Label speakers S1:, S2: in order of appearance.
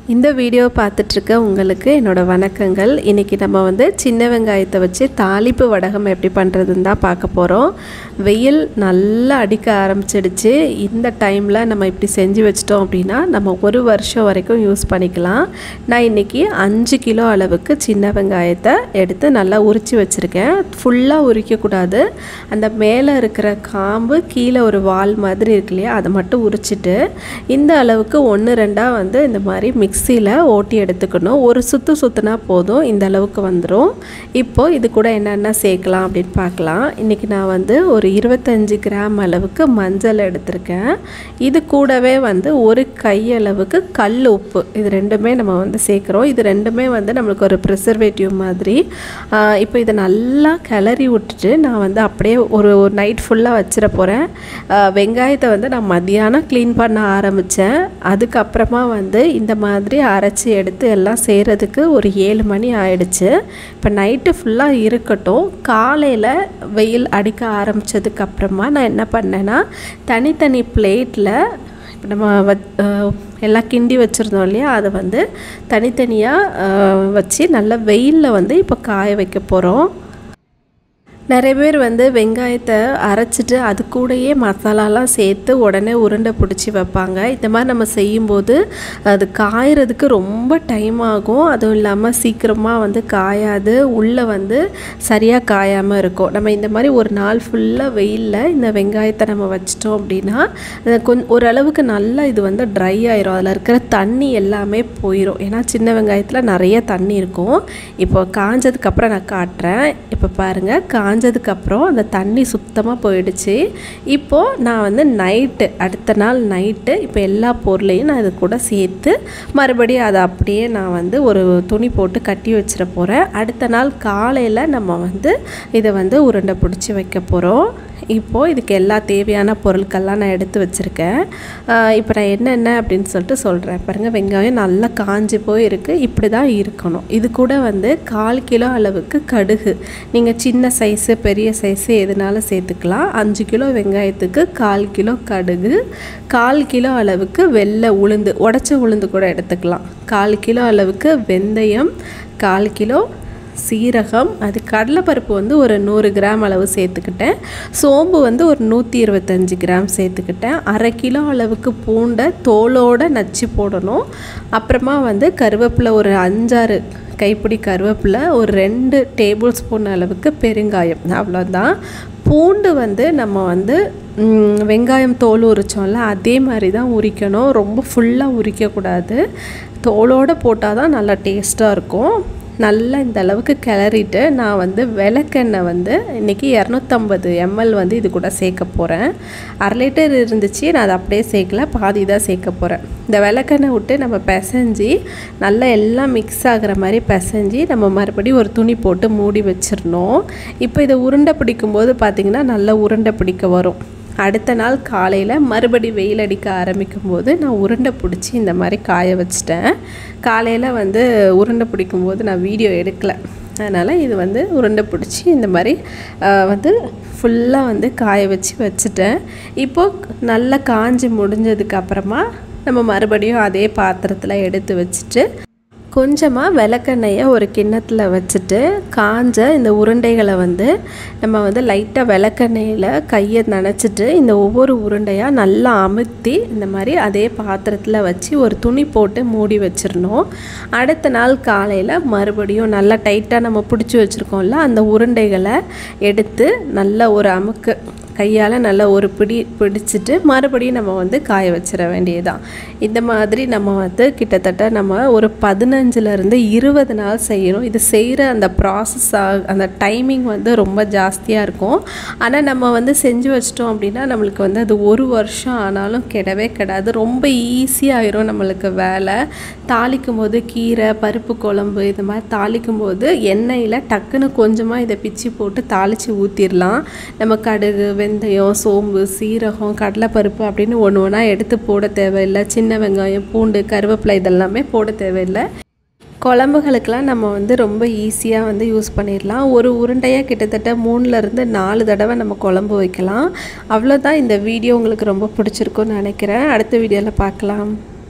S1: இந்த வீடியோ பார்த்துட்ருக்க உங்களுக்கு என்னோடய வணக்கங்கள் இன்றைக்கி நம்ம வந்து சின்ன வெங்காயத்தை வச்சு தாளிப்பு வடகம் எப்படி பண்ணுறதுன்னு தான் பார்க்க போகிறோம் வெயில் நல்லா அடிக்க ஆரம்பிச்சிடுச்சு இந்த டைமில் நம்ம இப்படி செஞ்சு வச்சிட்டோம் அப்படின்னா நம்ம ஒரு வருஷம் வரைக்கும் யூஸ் பண்ணிக்கலாம் நான் இன்றைக்கி அஞ்சு கிலோ அளவுக்கு சின்ன வெங்காயத்தை எடுத்து நல்லா உரித்து வச்சுருக்கேன் ஃபுல்லாக உரிக்கக்கூடாது அந்த மேலே இருக்கிற காம்பு கீழே ஒரு வால் மாதிரி இருக்கு இல்லையா அதை மட்டும் உரிச்சிட்டு இந்த அளவுக்கு ஒன்று ரெண்டாக வந்து இந்த மாதிரி மிக்சியில் ஓட்டி எடுத்துக்கணும் ஒரு சுற்று சுற்றுனா போதும் இந்த அளவுக்கு வந்துடும் இப்போது இது கூட என்னென்ன சேர்க்கலாம் அப்படின்னு பார்க்கலாம் இன்றைக்கி நான் வந்து ஒரு இருபத்தஞ்சி கிராம் அளவுக்கு மஞ்சள் எடுத்திருக்கேன் இது கூடவே வந்து ஒரு கை அளவுக்கு கல் உப்பு இது ரெண்டுமே நம்ம வந்து சேர்க்குறோம் இது ரெண்டுமே வந்து நம்மளுக்கு ஒரு ப்ரிசர்வேட்டிவ் மாதிரி ஆஹ் இப்போ இதை நல்லா கிளறி விட்டுட்டு நான் வந்து அப்படியே ஒரு ஒரு நைட் ஃபுல்லாக வச்சிட போகிறேன் வெங்காயத்தை வந்து நான் மதியானம் க்ளீன் பண்ண ஆரம்பித்தேன் அதுக்கப்புறமா வந்து இந்த மாதிரி அரைச்சி எடுத்து எல்லாம் செய்கிறதுக்கு ஒரு ஏழு மணி ஆயிடுச்சு இப்போ நைட்டு ஃபுல்லாக இருக்கட்டும் காலையில் வெயில் அடிக்க ஆரம்பித்ததுக்கப்புறமா நான் என்ன பண்ணேன்னா தனித்தனி பிளேட்டில் இப்போ நம்ம வ எல்லாம் கிண்டி வச்சுருந்தோம் இல்லையா அதை வந்து தனித்தனியாக வச்சு நல்லா வெயிலில் வந்து இப்போ காய வைக்க போகிறோம் நிறைய பேர் வந்து வெங்காயத்தை அரைச்சிட்டு அது கூடயே மசாலாலாம் சேர்த்து உடனே உருண்டை பிடிச்சி வைப்பாங்க இந்த மாதிரி நம்ம செய்யும்போது அது காயறதுக்கு ரொம்ப டைம் ஆகும் அதுவும் இல்லாமல் சீக்கிரமாக வந்து காயாது உள்ளே வந்து சரியாக காயாமல் இருக்கும் நம்ம இந்த மாதிரி ஒரு நாள் ஃபுல்லாக வெயிலில் இந்த வெங்காயத்தை நம்ம வச்சிட்டோம் அப்படின்னா கொஞ்சம் ஓரளவுக்கு நல்லா இது வந்து ட்ரை ஆயிரும் அதில் இருக்கிற தண்ணி எல்லாமே போயிடும் ஏன்னா சின்ன வெங்காயத்தில் நிறைய தண்ணி இருக்கும் இப்போ காஞ்சதுக்கப்புறம் நான் காட்டுறேன் இப்போ பாருங்கள் காஞ்சதுக்கப்புறம் அந்த தண்ணி சுத்தமாக போயிடுச்சு இப்போது நான் வந்து நைட்டு அடுத்த நாள் நைட்டு இப்போ எல்லா பொருளையும் நான் இது கூட சேர்த்து மறுபடியும் அதை அப்படியே நான் வந்து ஒரு துணி போட்டு கட்டி வச்சிட போகிறேன் அடுத்த நாள் காலையில் நம்ம வந்து இதை வந்து உருண்டை பிடிச்சி வைக்க போகிறோம் இப்போது இதுக்கு எல்லா தேவையான பொருட்கள்லாம் நான் எடுத்து வச்சுருக்கேன் இப்போ நான் என்னென்ன அப்படின்னு சொல்லிட்டு சொல்கிறேன் பாருங்கள் வெங்காயம் நல்லா காஞ்சி போய் இருக்குது இப்படி தான் இருக்கணும் இது கூட வந்து கால் கிலோ அளவுக்கு கடுகு நீங்கள் சின்ன சைஸு பெரிய சைஸு எதுனாலும் சேர்த்துக்கலாம் அஞ்சு கிலோ வெங்காயத்துக்கு கால் கிலோ கடுகு கால் கிலோ அளவுக்கு வெள்ளை உளுந்து உடச்ச உளுந்து கூட எடுத்துக்கலாம் கால் கிலோ அளவுக்கு வெந்தயம் கால் கிலோ சீரகம் அது கடலைப்பருப்பு வந்து ஒரு நூறு கிராம் அளவு சேர்த்துக்கிட்டேன் சோம்பு வந்து ஒரு நூற்றி இருபத்தஞ்சி கிராம் சேர்த்துக்கிட்டேன் அரை கிலோ அளவுக்கு பூண்டை தோலோடு நச்சு போடணும் அப்புறமா வந்து கருவேப்பிலை ஒரு அஞ்சாறு கைப்பிடி கருவேப்பிலை ஒரு ரெண்டு டேபிள் ஸ்பூன் அளவுக்கு பெருங்காயம் அவ்வளோதான் பூண்டு வந்து நம்ம வந்து வெங்காயம் தோல் உரித்தோம்ல அதே மாதிரி தான் உரிக்கணும் ரொம்ப ஃபுல்லாக உரிக்கக்கூடாது தோலோடு போட்டால் தான் நல்லா டேஸ்ட்டாக இருக்கும் நல்லா இந்த அளவுக்கு கிளறிட்டு நான் வந்து விளக்கெண்ணெய் வந்து இன்றைக்கி இரநூத்தம்பது எம்எல் வந்து இது கூட சேர்க்க போகிறேன் அரை லிட்டர் இருந்துச்சு நான் அதை அப்படியே சேர்க்கல பாதி தான் சேர்க்க போகிறேன் இந்த விளக்கெண்ணெய் விட்டு நம்ம பிசைஞ்சு நல்லா எல்லாம் மிக்ஸ் ஆகிற மாதிரி பிசைஞ்சு நம்ம மறுபடியும் ஒரு துணி போட்டு மூடி வச்சிடணும் இப்போ இதை உருண்டை பிடிக்கும்போது பார்த்திங்கன்னா நல்லா உருண்டை பிடிக்க வரும் அடுத்த நாள் காலையில் மறுபடி வெயில் அடிக்க ஆரம்பிக்கும் போது நான் உருண்டை பிடிச்சி இந்த மாதிரி காய வச்சிட்டேன் காலையில் வந்து உருண்டை பிடிக்கும்போது நான் வீடியோ எடுக்கலை அதனால் இது வந்து உருண்டை பிடிச்சி இந்த மாதிரி வந்து ஃபுல்லாக வந்து காய வச்சு வச்சுட்டேன் இப்போது நல்லா காஞ்சி முடிஞ்சதுக்கு அப்புறமா நம்ம மறுபடியும் அதே பாத்திரத்தில் எடுத்து வச்சுட்டு கொஞ்சமாக விளக்கெண்ணெயை ஒரு கிண்ணத்தில் வச்சுட்டு காஞ்ச இந்த உருண்டைகளை வந்து நம்ம வந்து லைட்டாக விளக்கெண்ணெயில் கையை நனைச்சிட்டு இந்த ஒவ்வொரு உருண்டையாக நல்லா அமுத்தி இந்த மாதிரி அதே பாத்திரத்தில் வச்சு ஒரு துணி போட்டு மூடி வச்சிடணும் அடுத்த நாள் காலையில் மறுபடியும் நல்லா டைட்டாக நம்ம பிடிச்சி வச்சுருக்கோம்ல அந்த உருண்டைகளை எடுத்து நல்ல ஒரு அமுக்கு கையால் நல்லா ஒரு பிடி பிடிச்சிட்டு மறுபடியும் நம்ம வந்து காய வச்சிட வேண்டியதுதான் இந்த மாதிரி நம்ம வந்து கிட்டத்தட்ட நம்ம ஒரு பதினஞ்சுலேருந்து இருபது நாள் செய்யணும் இது செய்கிற அந்த ப்ராசஸ் அந்த டைமிங் வந்து ரொம்ப ஜாஸ்தியாக இருக்கும் ஆனால் நம்ம வந்து செஞ்சு வச்சிட்டோம் அப்படின்னா நம்மளுக்கு வந்து அது ஒரு வருஷம் ஆனாலும் கெடவே கெடாது ரொம்ப ஈஸியாகிரும் நம்மளுக்கு வேலை தாளிக்கும் போது கீரை பருப்பு குழம்பு இது மாதிரி தாளிக்கும் போது எண்ணெயில் டக்குன்னு கொஞ்சமாக இதை பிச்சு போட்டு தாளித்து ஊற்றிடலாம் நம்ம கடுகு வெந்தயம் சோம்பு சீரகம் கடலைப்பருப்பு அப்படின்னு ஒன்று ஒன்றா எடுத்து போட தேவையில்லை சின்ன வெங்காயம் பூண்டு கருவேப்பிலை இதெல்லாமே போட தேவையில்லை குழம்புகளுக்கெல்லாம் நம்ம வந்து ரொம்ப ஈஸியாக வந்து யூஸ் பண்ணிடலாம் ஒரு உருண்டையாக கிட்டத்தட்ட மூணுலேருந்து நாலு தடவை நம்ம குழம்பு வைக்கலாம் அவ்வளோதான் இந்த வீடியோ உங்களுக்கு ரொம்ப பிடிச்சிருக்குன்னு நினைக்கிறேன் அடுத்த வீடியோவில் பார்க்கலாம்